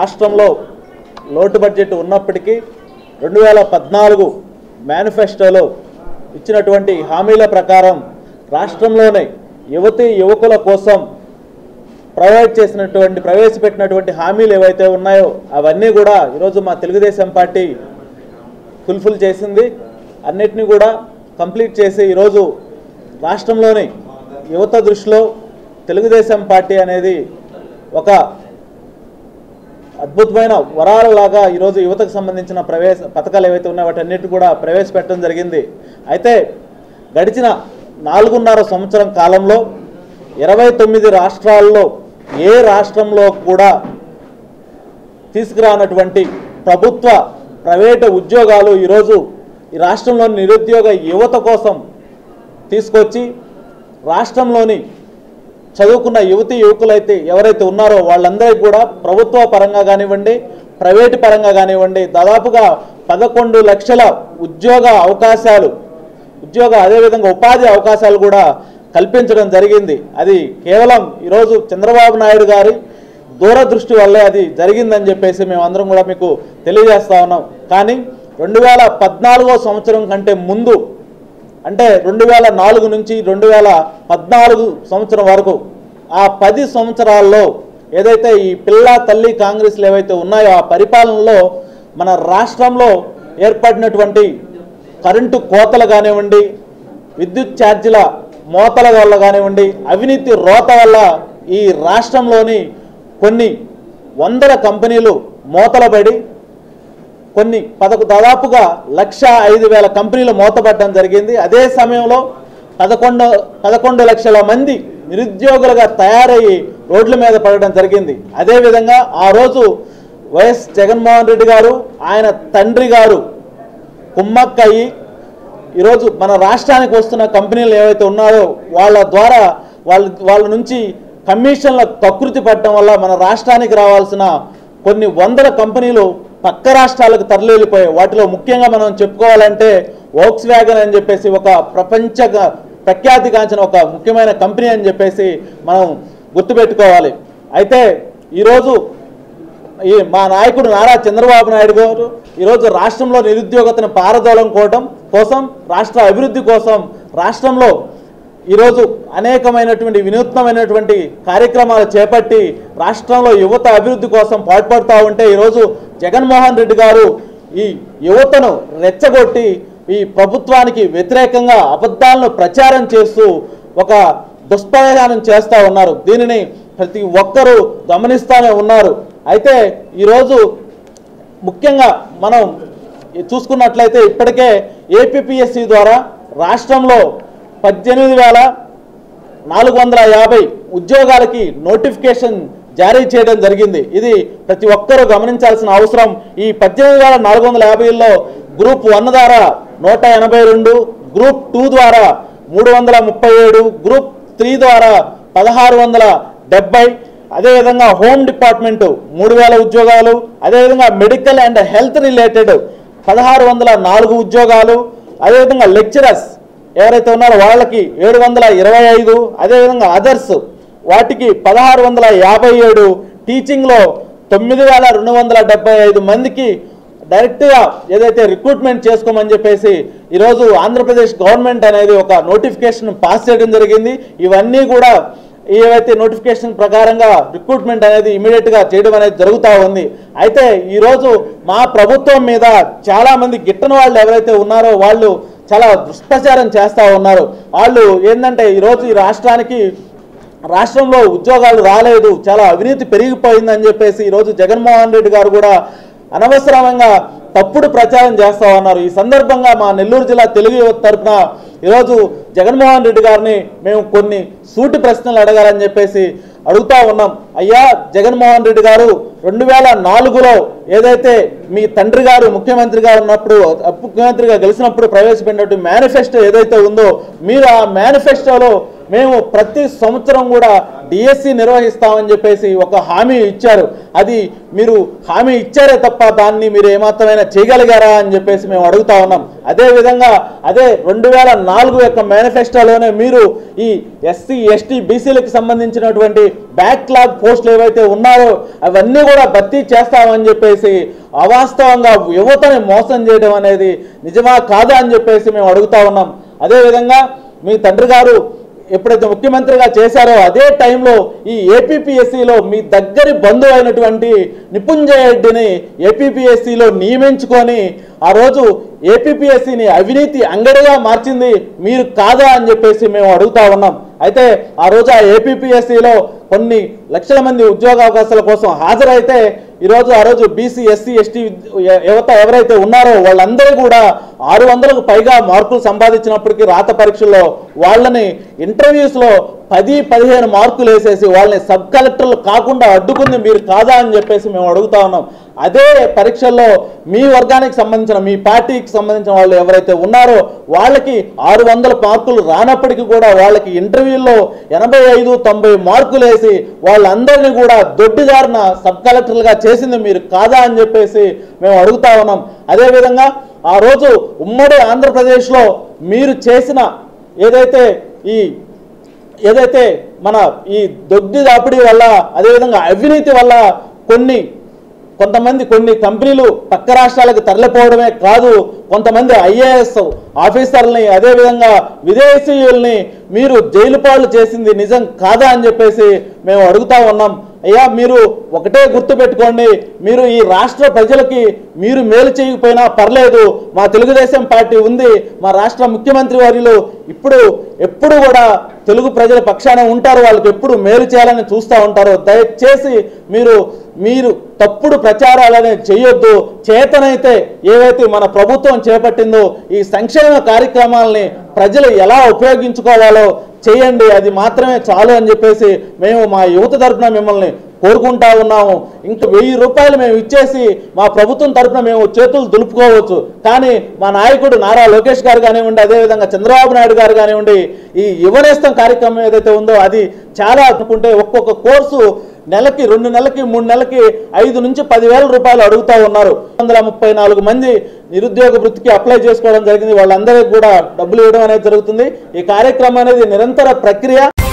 రాష్ట్రంలో లోటు బడ్జెట్ ఉన్నప్పటికీ రెండు వేల పద్నాలుగు మేనిఫెస్టోలో ఇచ్చినటువంటి హామీల ప్రకారం రాష్ట్రంలోనే యువతి యువకుల కోసం ప్రొవైడ్ చేసినటువంటి ప్రవేశపెట్టినటువంటి హామీలు ఏవైతే ఉన్నాయో అవన్నీ కూడా ఈరోజు మా తెలుగుదేశం పార్టీ ఫుల్ఫిల్ చేసింది అన్నిటినీ కూడా కంప్లీట్ చేసి ఈరోజు రాష్ట్రంలోని యువత దృష్టిలో తెలుగుదేశం పార్టీ అనేది ఒక అద్భుతమైన వరాలలాగా ఈరోజు యువతకు సంబంధించిన ప్రవేశ పథకాలు ఏవైతే ఉన్నాయో వాటన్నిటి కూడా ప్రవేశపెట్టడం జరిగింది అయితే గడిచిన నాలుగున్నర సంవత్సరం కాలంలో ఇరవై తొమ్మిది రాష్ట్రాల్లో ఏ రాష్ట్రంలో కూడా తీసుకురానటువంటి ప్రభుత్వ ప్రైవేటు ఉద్యోగాలు ఈరోజు ఈ రాష్ట్రంలోని నిరుద్యోగ యువత కోసం తీసుకొచ్చి రాష్ట్రంలోని చదువుకున్న యువతి యువకులైతే ఎవరైతే ఉన్నారో వాళ్ళందరికీ కూడా ప్రభుత్వ పరంగా కానివ్వండి ప్రైవేటు పరంగా కానివ్వండి దాదాపుగా పదకొండు లక్షల ఉద్యోగ అవకాశాలు ఉద్యోగ అదేవిధంగా ఉపాధి అవకాశాలు కూడా కల్పించడం జరిగింది అది కేవలం ఈరోజు చంద్రబాబు నాయుడు గారి దూరదృష్టి వల్లే అది జరిగిందని చెప్పేసి మేమందరం కూడా మీకు తెలియజేస్తా ఉన్నాం కానీ రెండు వేల పద్నాలుగో సంవత్సరం కంటే ముందు అంటే రెండు వేల నాలుగు నుంచి రెండు వేల పద్నాలుగు సంవత్సరం వరకు ఆ పది సంవత్సరాల్లో ఏదైతే ఈ పిల్ల తల్లి కాంగ్రెస్లు ఏవైతే ఉన్నాయో ఆ పరిపాలనలో మన రాష్ట్రంలో ఏర్పడినటువంటి కరెంటు కోతలు కానివ్వండి విద్యుత్ ఛార్జీల మోతల వల్ల కానివ్వండి అవినీతి రోత వల్ల ఈ రాష్ట్రంలోని కొన్ని వందల కంపెనీలు మూతలబడి కొన్ని పదకు దాదాపుగా లక్ష ఐదు వేల కంపెనీలు మూతపడడం జరిగింది అదే సమయంలో పదకొండు పదకొండు లక్షల మంది నిరుద్యోగులుగా తయారయ్యి రోడ్ల మీద పడడం జరిగింది అదేవిధంగా ఆ రోజు వైఎస్ జగన్మోహన్ రెడ్డి గారు ఆయన తండ్రి గారు కుమ్మక్కయ్యి ఈరోజు మన రాష్ట్రానికి వస్తున్న కంపెనీలు ఏవైతే ఉన్నాయో వాళ్ళ ద్వారా వాళ్ళ వాళ్ళ నుంచి కమిషన్ల కకృతి పడటం వల్ల మన రాష్ట్రానికి రావాల్సిన కొన్ని వందల కంపెనీలు పక్క రాష్ట్రాలకు తరలిపోయాయి వాటిలో ముఖ్యంగా మనం చెప్పుకోవాలంటే వోక్స్ వ్యాగన్ అని చెప్పేసి ఒక ప్రపంచ ప్రఖ్యాతిగాంచిన ఒక ముఖ్యమైన కంపెనీ అని చెప్పేసి మనం గుర్తుపెట్టుకోవాలి అయితే ఈరోజు ఈ మా నాయకుడు నారా చంద్రబాబు నాయుడు గారు ఈరోజు రాష్ట్రంలో నిరుద్యోగతను పారదోలం కోవడం కోసం రాష్ట్ర అభివృద్ధి కోసం రాష్ట్రంలో ఈరోజు అనేకమైనటువంటి వినూత్నమైనటువంటి కార్యక్రమాలు చేపట్టి రాష్ట్రంలో యువత అభివృద్ధి కోసం పాటుపడుతూ ఉంటే ఈరోజు జగన్మోహన్ రెడ్డి గారు ఈ యువతను రెచ్చగొట్టి ఈ ప్రభుత్వానికి వ్యతిరేకంగా అబద్ధాలను ప్రచారం చేస్తూ ఒక దుష్ప్రయోగానం చేస్తూ ఉన్నారు దీనిని ప్రతి ఒక్కరూ గమనిస్తూనే ఉన్నారు అయితే ఈరోజు ముఖ్యంగా మనం చూసుకున్నట్లయితే ఇప్పటికే ఏపీపీఎస్సి ద్వారా రాష్ట్రంలో పద్దెనిమిది వేల నాలుగు వందల యాభై ఉద్యోగాలకి నోటిఫికేషన్ జారీ చేయడం జరిగింది ఇది ప్రతి ఒక్కరూ గమనించాల్సిన అవసరం ఈ పద్దెనిమిది వేల నాలుగు వందల యాభైలో గ్రూప్ వన్ ద్వారా నూట ఎనభై రెండు గ్రూప్ టూ ద్వారా మూడు వందల ముప్పై ఏడు గ్రూప్ త్రీ ద్వారా పదహారు వందల డెబ్బై అదేవిధంగా హోమ్ డిపార్ట్మెంటు మూడు వేల ఉద్యోగాలు అదేవిధంగా మెడికల్ అండ్ హెల్త్ రిలేటెడ్ పదహారు వందల నాలుగు ఉద్యోగాలు అదేవిధంగా లెక్చరర్స్ ఎవరైతే ఉన్నారో వాళ్ళకి ఏడు వందల ఇరవై ఐదు అదేవిధంగా అదర్స్ వాటికి పదహారు వందల యాభై ఏడు టీచింగ్లో తొమ్మిది వేల రెండు వందల డెబ్బై ఐదు మందికి డైరెక్ట్గా ఏదైతే రిక్రూట్మెంట్ చేసుకోమని చెప్పేసి ఈరోజు ఆంధ్రప్రదేశ్ గవర్నమెంట్ అనేది ఒక నోటిఫికేషన్ పాస్ చేయడం జరిగింది ఇవన్నీ కూడా ఏవైతే నోటిఫికేషన్ ప్రకారంగా రిక్రూట్మెంట్ అనేది ఇమీడియట్గా చేయడం అనేది జరుగుతూ ఉంది అయితే ఈరోజు మా ప్రభుత్వం మీద చాలామంది గిట్టని వాళ్ళు ఎవరైతే ఉన్నారో వాళ్ళు చాలా దుష్ప్రచారం చేస్తూ ఉన్నారు వాళ్ళు ఏంటంటే ఈరోజు ఈ రాష్ట్రానికి రాష్ట్రంలో ఉద్యోగాలు రాలేదు చాలా అవినీతి పెరిగిపోయిందని చెప్పేసి ఈరోజు జగన్మోహన్ రెడ్డి గారు కూడా అనవసరంగా తప్పుడు ప్రచారం చేస్తా ఉన్నారు ఈ సందర్భంగా మా నెల్లూరు జిల్లా తెలుగు యువత తరఫున ఈరోజు జగన్మోహన్ రెడ్డి గారిని మేము కొన్ని సూటి ప్రశ్నలు అడగాలని చెప్పేసి అడుగుతా ఉన్నాం అయ్యా జగన్మోహన్ రెడ్డి గారు రెండు వేల నాలుగులో ఏదైతే మీ తండ్రి గారు ముఖ్యమంత్రిగా ఉన్నప్పుడు ముఖ్యమంత్రిగా గెలిచినప్పుడు ప్రవేశపెట్టినటువంటి మేనిఫెస్టో ఏదైతే ఉందో మీరు ఆ మేనిఫెస్టోలో మేము ప్రతి సంవత్సరం కూడా డిఎస్సి నిర్వహిస్తామని చెప్పేసి ఒక హామీ ఇచ్చారు అది మీరు హామీ ఇచ్చారే తప్ప దాన్ని మీరు ఏమాత్రమైనా చేయగలిగారా అని చెప్పేసి మేము అడుగుతా ఉన్నాం అదే విధంగా అదే రెండు వేల నాలుగు యొక్క మేనిఫెస్టోలోనే మీరు ఈ ఎస్సీ ఎస్టీ బీసీలకు సంబంధించినటువంటి బ్యాక్లాగ్ పోస్టులు ఏవైతే ఉన్నారో అవన్నీ కూడా భర్తీ చేస్తామని చెప్పేసి అవాస్తవంగా యువతని మోసం చేయడం అనేది నిజమా కాదా అని చెప్పేసి మేము అడుగుతా ఉన్నాం అదేవిధంగా మీ తండ్రి గారు ఎప్పుడైతే ముఖ్యమంత్రిగా చేశారో అదే టైంలో ఈ ఏపీపీఎస్సిలో మీ దగ్గరి బంధువు అయినటువంటి నిపుంజయ రెడ్డిని ఏపీపీఎస్సిలో నియమించుకొని ఆ రోజు ఏపీపీఎస్సిని అవినీతి అంగడిగా మార్చింది మీరు కాదా అని చెప్పేసి మేము అడుగుతా ఉన్నాం అయితే ఆ రోజు ఆ ఏపీపీఎస్సిలో కొన్ని లక్షల మంది ఉద్యోగ అవకాశాల కోసం హాజరైతే ఈరోజు ఆ రోజు బీసీ ఎస్సీ ఎస్టీ యువత ఎవరైతే ఉన్నారో వాళ్ళందరూ కూడా ఆరు వందలకు పైగా మార్కులు సంపాదించినప్పటికీ రాత పరీక్షల్లో వాళ్ళని ఇంటర్వ్యూస్లో పది పదిహేను మార్కులు వేసేసి వాళ్ళని సబ్ కలెక్టర్లు కాకుండా అడ్డుకుంది మీరు కాదా అని చెప్పేసి మేము అడుగుతా ఉన్నాం అదే పరీక్షల్లో మీ వర్గానికి సంబంధించిన మీ పార్టీకి సంబంధించిన వాళ్ళు ఎవరైతే ఉన్నారో వాళ్ళకి ఆరు వందల మార్కులు రానప్పటికీ కూడా వాళ్ళకి ఇంటర్వ్యూల్లో ఎనభై ఐదు తొంభై మార్కులు వేసి వాళ్ళందరినీ కూడా దొడ్డిదారిన సబ్ కలెక్టర్లుగా చేసింది మీరు కాదా అని చెప్పేసి మేము అడుగుతా ఉన్నాం అదేవిధంగా ఆ రోజు ఉమ్మడి ఆంధ్రప్రదేశ్లో మీరు చేసిన ఏదైతే ఈ ఏదైతే మన ఈ దొడ్డి దాపిడి వల్ల అదేవిధంగా అవినీతి వల్ల కొన్ని కొంతమంది కొన్ని కంపెనీలు పక్క రాష్ట్రాలకు తరలిపోవడమే కాదు కొంతమంది ఐఏఎస్ ఆఫీసర్లని అదేవిధంగా విదేశీయుల్ని మీరు జైలు పాలు చేసింది నిజం కాదా అని చెప్పేసి మేము అడుగుతా ఉన్నాం అయ్యా మీరు ఒకటే గుర్తు పెట్టుకోండి మీరు ఈ రాష్ట్ర ప్రజలకి మీరు మేలు చేయకపోయినా పర్లేదు మా తెలుగుదేశం పార్టీ ఉంది మా రాష్ట్ర ముఖ్యమంత్రి వర్యులు ఇప్పుడు ఎప్పుడు కూడా తెలుగు ప్రజల పక్షాన ఉంటారు వాళ్ళకి ఎప్పుడు మేలు చేయాలని చూస్తూ ఉంటారు దయచేసి మీరు మీరు తప్పుడు ప్రచారాలనే చేయొద్దు చేతనైతే ఏవైతే మన ప్రభుత్వం చేపట్టిందో ఈ సంక్షేమ కార్యక్రమాలని ప్రజలు ఎలా ఉపయోగించుకోవాలో చేయండి అది మాత్రమే చాలు అని చెప్పేసి మేము మా యువత తరపున మిమ్మల్ని కోరుకుంటా ఉన్నాము ఇంక వెయ్యి రూపాయలు మేము ఇచ్చేసి మా ప్రభుత్వం తరపున మేము చేతులు దులుపుకోవచ్చు కానీ మా నాయకుడు నారా లోకేష్ గారు కానివ్వండి అదేవిధంగా చంద్రబాబు నాయుడు గారు కానివ్వండి ఈ యువనేస్తం కార్యక్రమం ఏదైతే ఉందో అది చాలా అనుకుంటే ఒక్కొక్క కోర్సు నెలకి రెండు నెలలకి మూడు నెలలకి ఐదు నుంచి పదివేల రూపాయలు అడుగుతా ఉన్నారు వందల ముప్పై నాలుగు మంది నిరుద్యోగ వృత్తికి అప్లై చేసుకోవడం జరిగింది వాళ్ళందరికీ కూడా డబ్బులు ఇవ్వడం అనేది జరుగుతుంది ఈ కార్యక్రమం అనేది నిరంతర ప్రక్రియ